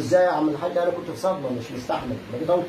ازاي يا عم الحاج انا كنت في صدمه مش مستحمل بقيت انطق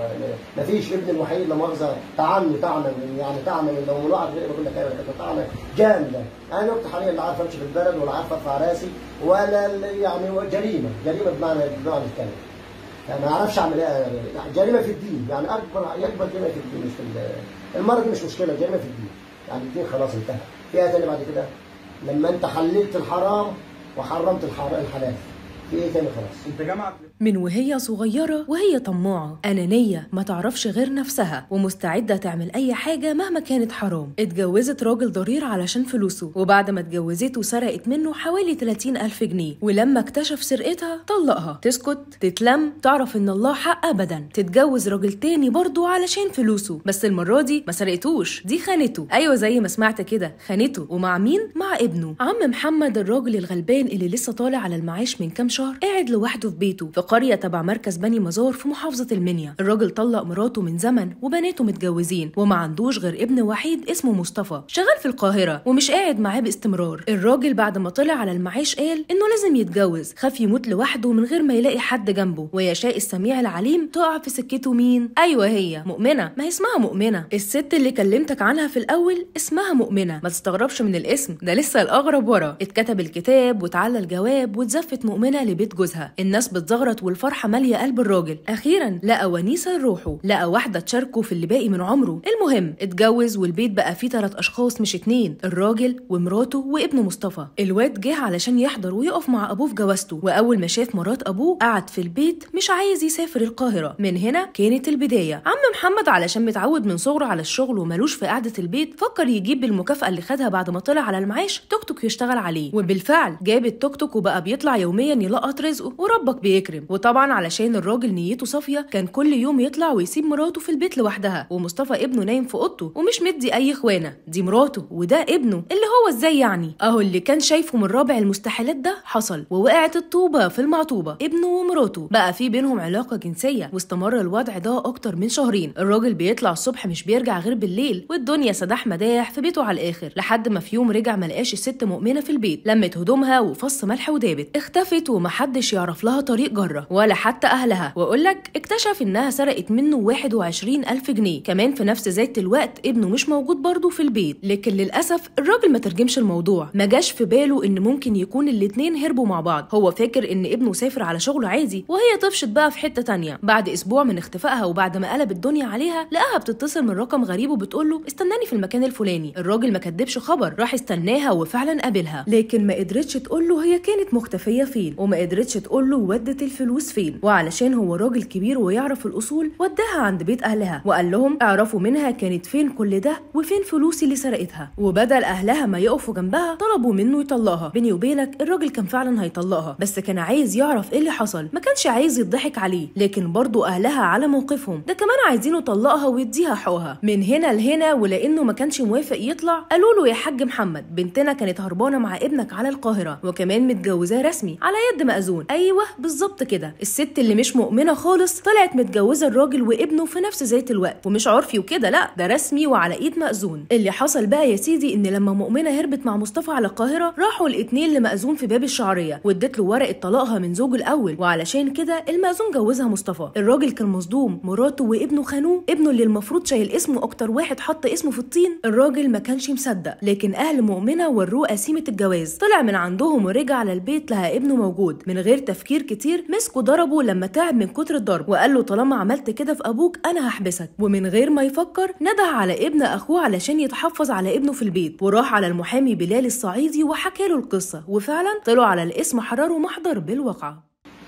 ما فيش ابن الوحيد لا مؤاخذه طعني طعنه يعني طعنه لو الواحد غير بقول لك ايوه كانت طعنه جامده انا وقت حاليا لا عارف امشي في البلد ولا عارف ارفع راسي ولا ال- يعني جريمه جريمه بمعنى بمعنى الكلمه يعني ما اعرفش اعمل ايه يعني جريمه في الدين يعني اكبر اكبر جريمه في الدين مش في ال- المرض دي مش مشكله جريمه في الدين يعني الدين خلاص انتهى في ايه تاني بعد كده لما انت حللت الحرام وحرمت الحر- الحلال في ايه تاني خلاص انت جامعه من وهي صغيرة وهي طماعة أنانية ما تعرفش غير نفسها ومستعدة تعمل أي حاجة مهما كانت حرام اتجوزت راجل ضرير علشان فلوسه وبعد ما اتجوزته سرقت منه حوالي 30 ألف جنيه ولما اكتشف سرقتها طلقها تسكت تتلم تعرف إن الله حق أبدا تتجوز راجل تاني برضه علشان فلوسه بس المرة دي ما سرقتوش دي خانته أيوة زي ما سمعت كده خانته ومع مين؟ مع ابنه عم محمد الراجل الغلبان اللي لسه طالع على المعاش من كام شهر قاعد لوحده في بيته في قرية تبع مركز بني مزار في محافظة المنيا الراجل طلق مراته من زمن وبناته متجوزين وما عندوش غير ابن وحيد اسمه مصطفى شغال في القاهرة ومش قاعد معاه باستمرار الراجل بعد ما طلع على المعاش قال انه لازم يتجوز خاف يموت لوحده من غير ما يلاقي حد جنبه ويشاء السميع العليم تقع في سكته مين ايوه هي مؤمنة ما هي اسمها مؤمنة الست اللي كلمتك عنها في الاول اسمها مؤمنة ما تستغربش من الاسم ده لسه الاغرب ورا اتكتب الكتاب واتعلى الجواب واتزفت مؤمنة لبيت جوزها الناس بتزغرط والفرحة مالية قلب الراجل اخيرا لقى ونيسة لروحه لقى واحدة تشاركه في اللي باقي من عمره المهم اتجوز والبيت بقى فيه تلات اشخاص مش اتنين الراجل ومراته وابنه مصطفى الواد جه علشان يحضر ويقف مع ابوه في جوازته واول ما شاف مرات ابوه قعد في البيت مش عايز يسافر القاهرة من هنا كانت البداية عم محمد علشان متعود من صغره على الشغل ومالوش في قعدة البيت فكر يجيب بالمكافأة اللي خدها بعد ما طلع على المعاش توك توك يشتغل عليه وبالفعل جاب التوك توك وبقى بيطلع يوميا يلقط رزقه وربك بيكرم وطبعا علشان الراجل نيته صافية كان كل يوم يطلع ويسيب مراته في البيت لوحدها ومصطفى ابنه نايم في اوضته ومش مدي اي اخوانه دي مراته وده ابنه اللي هو ازاي يعني اهو اللي كان شايفه من رابع المستحيلات ده حصل ووقعت الطوبة في المعطوبة ابنه ومراته بقى في بينهم علاقة جنسية واستمر الوضع ده اكتر من شهرين الراجل بيطلع الصبح مش بيرجع غير بالليل والدنيا سداح مداح في بيته على الاخر لحد ما في يوم رجع ملقاش الست مؤمنة في البيت لمت هدومها وفص ملح ودابت اختفت ومحدش يعرف لها طريق جرة ولا حتى اهلها واقول لك اكتشف انها سرقت منه 21 الف جنيه كمان في نفس ذات الوقت ابنه مش موجود برضه في البيت لكن للاسف الراجل ما ترجمش الموضوع ما جاش في باله ان ممكن يكون الاتنين هربوا مع بعض هو فاكر ان ابنه سافر على شغله عادي وهي طفشت بقى في حته تانية بعد اسبوع من اختفائها وبعد ما قلب الدنيا عليها لقاها بتتصل من رقم غريب وبتقول له استناني في المكان الفلاني الراجل ما كدبش خبر راح استناها وفعلا قابلها لكن ما قدرتش تقول له هي كانت مختفيه فين وما قدرتش تقول له ودت الفلوس فين وعلشان هو راجل كبير ويعرف الاصول وداها عند بيت اهلها وقال لهم اعرفوا منها كانت فين كل ده وفين فلوسي اللي سرقتها وبدل اهلها ما يقفوا جنبها طلبوا منه يطلقها بيني وبينك الراجل كان فعلا هيطلقها بس كان عايز يعرف ايه اللي حصل ما كانش عايز يضحك عليه لكن برضه اهلها على موقفهم ده كمان عايزينه يطلقها ويديها حقوقها من هنا لهنا ولانه ما كانش موافق يطلع قالوا له يا حاج محمد بنتنا كانت هربانه مع ابنك على القاهره وكمان متجوزاه رسمي على يد مأذون ايوه بالظبط كده الست اللي مش مؤمنه خالص طلعت متجوزه الراجل وابنه في نفس ذات الوقت ومش عرفي وكده لا ده رسمي وعلى ايد مأذون اللي حصل بقى يا سيدي ان لما مؤمنه هربت مع مصطفى على القاهره راحوا الاتنين لمأذون في باب الشعريه وادت له ورقه طلاقها من زوجه الاول وعلشان كده المأذون جوزها مصطفى الراجل كان مصدوم مراته وابنه خانوه ابنه اللي المفروض شايل اسمه اكتر واحد حط اسمه في الطين الراجل ما كانش مصدق لكن اهل مؤمنه وروه قسيمه الجواز طلع من عندهم ورجع على البيت لها ابنه موجود من غير تفكير كتير مسكه ضربه لما تعب من كتر الضرب وقال له طالما عملت كده في ابوك انا هحبسك ومن غير ما يفكر نده على ابن اخوه علشان يتحفظ على ابنه في البيت وراح على المحامي بلال الصعيدي وحكى له القصه وفعلا طلعوا على الاسم حرروا محضر بالواقعه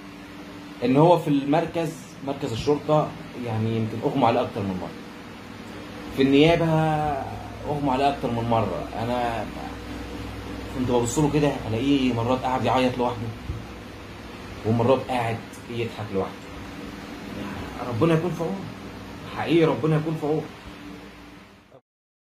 ان هو في المركز مركز الشرطه يعني يمكن اغمى عليه اكتر من مره في النيابه اغمى عليه اكتر من مره انا كنت ببص له كده الاقيه مرات قاعد يعيط لوحده ومرات قاعد يضحك لوحده ربنا يكون في عونه حقيقي ربنا يكون في عونه